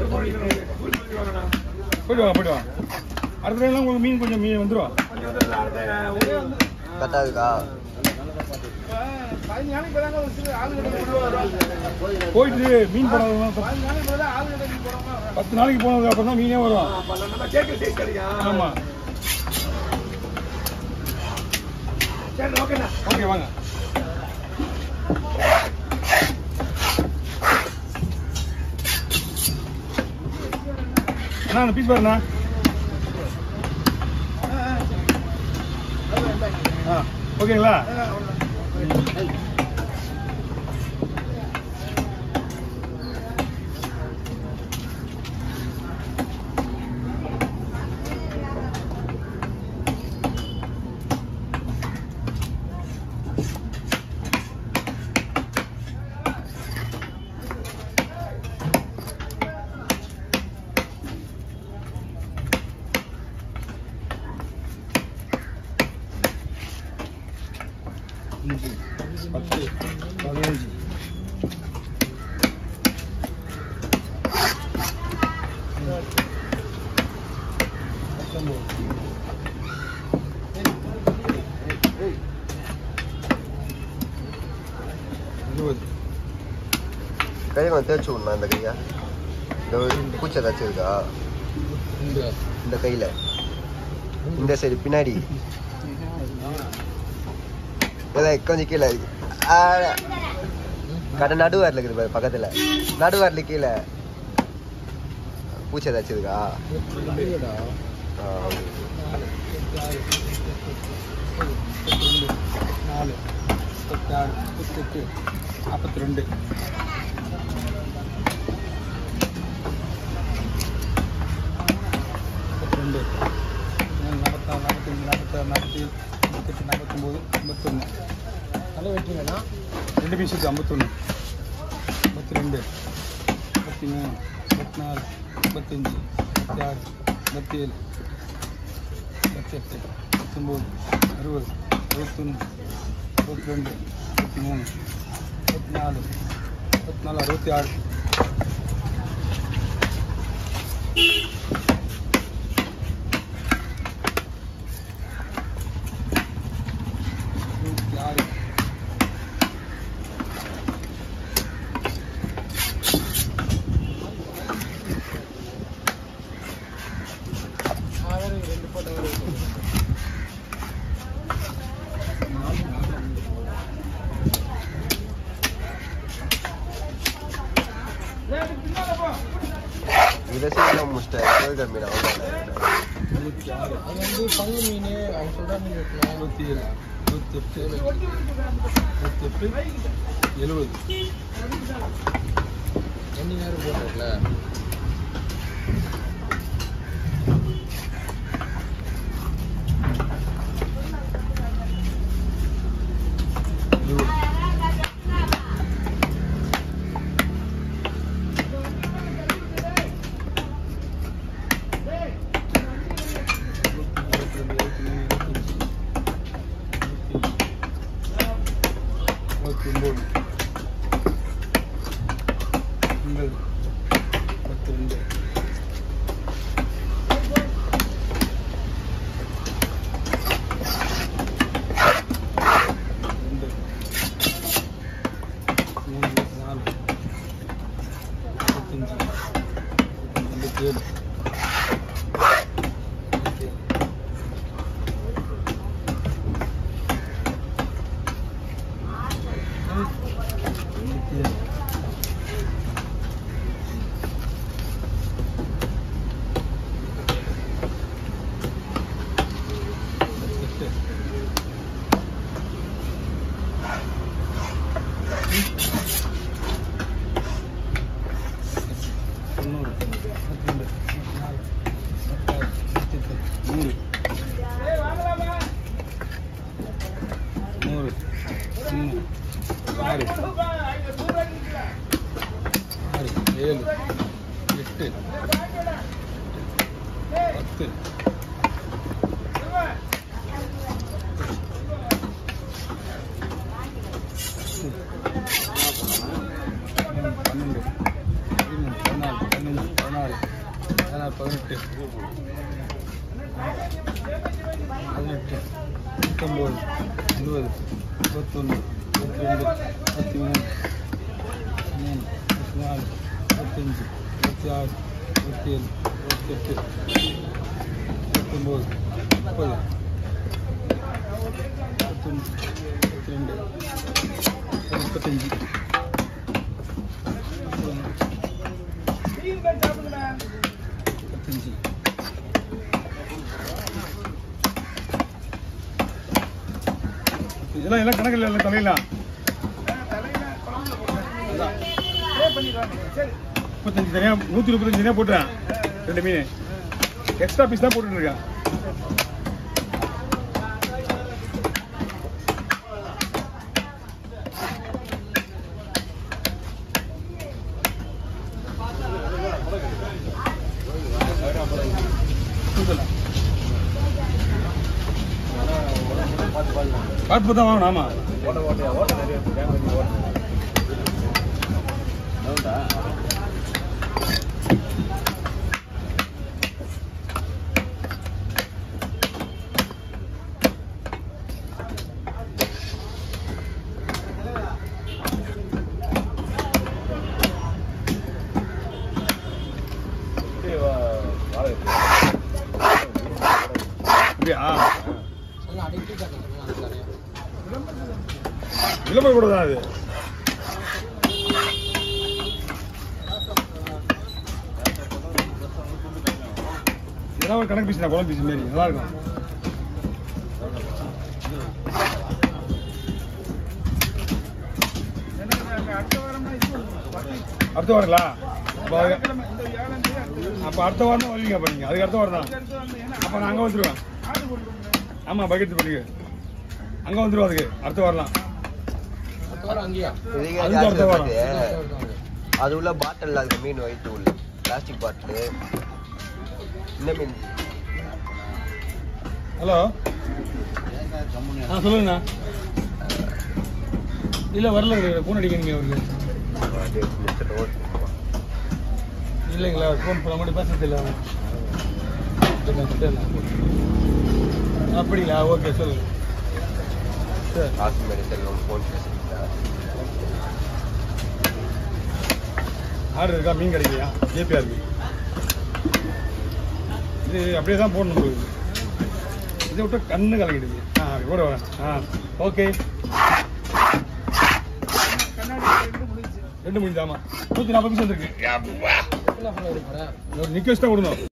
போயிட்டு வாங்க போயிட்டு வாங்க அடுத்த டைம்லாம் உங்களுக்கு மீன் கொஞ்சம் மீன் வந்துடும் கரெக்டாக இருக்கா போயிட்டு மீன் போடாதவங்க பத்து நாளைக்கு போனதுக்கு அப்புறம் தான் மீனே வரும் ஆமா ஓகே வாங்க அண்ணா அந்த பீஸ் பாருண்ணா ஆ ஓகேங்களா அஞ்சு பத்து பதினஞ்சு பத்தொன்பது இருபது கையை கொஞ்சம் தேய்ச்சி விடணும் இந்த கையை இந்த ஒரு பூச்சி ஏதாச்சும் இருக்கா இந்த இந்த கையில் இந்த சைடு பின்னாடி இதான் கொஞ்சம் கீழே இருக்கு ஆ. கடை நடுவாரில் இருக்குது பாரு பக்கத்தில் நடுவாரில் கீழே பூச்சி ஏதாச்சும் இருக்கா ஆ. நாலு முப்பத்தாறு முப்பத்தெட்டு நாற்பத்தி ரெண்டு முப்பத்தி ரெண்டு நாற்பத்தாறு நாற்பத்தஞ்சு நாற்பத்தாறு நாற்பத்தி ஏழு நாற்பத்தெட்டு நாற்பத்தொம்போது ஐம்பத்தொன்று நல்லா வெட்டிங்கண்ணா ரெண்டு பீஸுக்கு ஐம்பத்தொன்று ஐம்பத்தி ரெண்டு ஐம்பத்தி மூணு ஐம்பத்தி நாலு ஐம்பத்தஞ்சு ஐம்பத்தி ஆறு ஐம்பத்தி ஏழு ஐம்பத்தெட்டு பத்தொம்போது அறுபது அறுபத்தொன்று அறுபத்தி ரெண்டு அறுபத்தி மூணு அறுபத்தி நாலு அறுபத்தி நாலு அறுபத்தி ஆறு இருபத்தி ஆறு இதை சீக்கிரம் முடிச்சிட்டேன் கோயில் மீன் அவ்வளோ இருபத்தி ஆறு அது வந்து பங்கு மீன் அவங்க சொல்கிற மீன் வைக்கலாம் இருபத்தி ஏழு இருபத்தெட்டு இருபத்தெட்டு எழுபது ரெண்டு நேரம் போட்டிருக்கல இருபத்தி ஒம்பது ஒன்பது பத்து ரெண்டு ரெண்டு மூணு நாலு முப்பத்தஞ்சு ஐம்பத்தி ஏழு ஐம்பத்தி ஏழு எட்டு தொண்ணூறு தொண்ணூற்றி ரெண்டு தொண்ணூற்றி நாலு பத்தாறு முப்பத்தெட்டு நூறு நூறு மூணு ஆறு ஆறு ஏழு எட்டு பத்து பன்னெண்டு பதிமூணு பதினாலு பதினஞ்சு பதினாறு பதினெட்டு பதினெட்டு பத்தொம்போது இருபது இருபத்தொன்று இருபத்தி ரெண்டு இருபத்தி மூணு மூணு இருபத்தி நாலு இருபத்தஞ்சி இருபத்தி ஆறு இருபத்தி ஏழு இருபத்தெட்டு இருபத்தொம்போது முப்பது முப்பத்தொன்று முப்பத்தி ரெண்டு முப்பத்தஞ்சு முப்பத்தஞ்சு இதெல்லாம் எல்லாம் கணக்கில் இல்லை தலையெல்லாம் முப்பத்தஞ்சு தனியா நூற்றி முப்பத்தஞ்சு தனியாக போட்டுறேன் ரெண்டு மீன் எக்ஸ்ட்ரா பீஸ் தான் போட்டுட்டு இருக்கேன் சொல்லலாம் பார்த்து தான் வாங்கணும் ஆமா அப்படியா விளம்பரம் கூட தான் அது இதெல்லாம் ஒரு கணக்கு பீஸ் தான் குழம்பு பீஸ் மாரி நல்லா இருக்கும் அடுத்த வாரங்களா அப்போ அது- அப்போ அடுத்த வாரம் தான் வருவீங்க அப்போ நீங்கள் அதுக்கு அடுத்த வாரம் தான் அப்போ நான் அங்கே வந்துடுவேன் ஆமாம் பக்கெட் பண்ணிக்க அங்கே வந்துடுவோம் அதுக்கு அடுத்த வாரம்லாம் இதுக்கே அதுக்கு காசு அடுத்த வாரம். பார்த்து, அது உள்ள பாட்டில் அதுக்கு மீன் வயிற்று உள்ள பிளாஸ்டிக் பாட்டில் இந்த மீன் ஹலோ ஆ சொல்லுங்கண்ணா இல்லை வரல ஃபோன் அடிக்கிறீங்க அவருக்கு இல்லைங்களா ஃபோன் பண்ண மட்டும் பேசுறது இல்லை அப்படிங்களா ஓகே சொல்லுங்க சரி ஆஸ்மேரி செல்வம் ஃபோன் பேசுறீங்களா ஆர்டர் இருக்கா மீன் கிடைக்கலையா ஜேபிஆர் இருக்கு இது அப்படியே தான் போடணும் போகுது இதை விட்டு கண்ணு கலங்கிடுது ஆ கூட வரேன் ஆ ஓகே ரெண்டு முடிஞ்சாமா நூற்றி நாற்பது நிமிஷம் வந்துருக்கு நிற்க வச்சு தான் விடணும்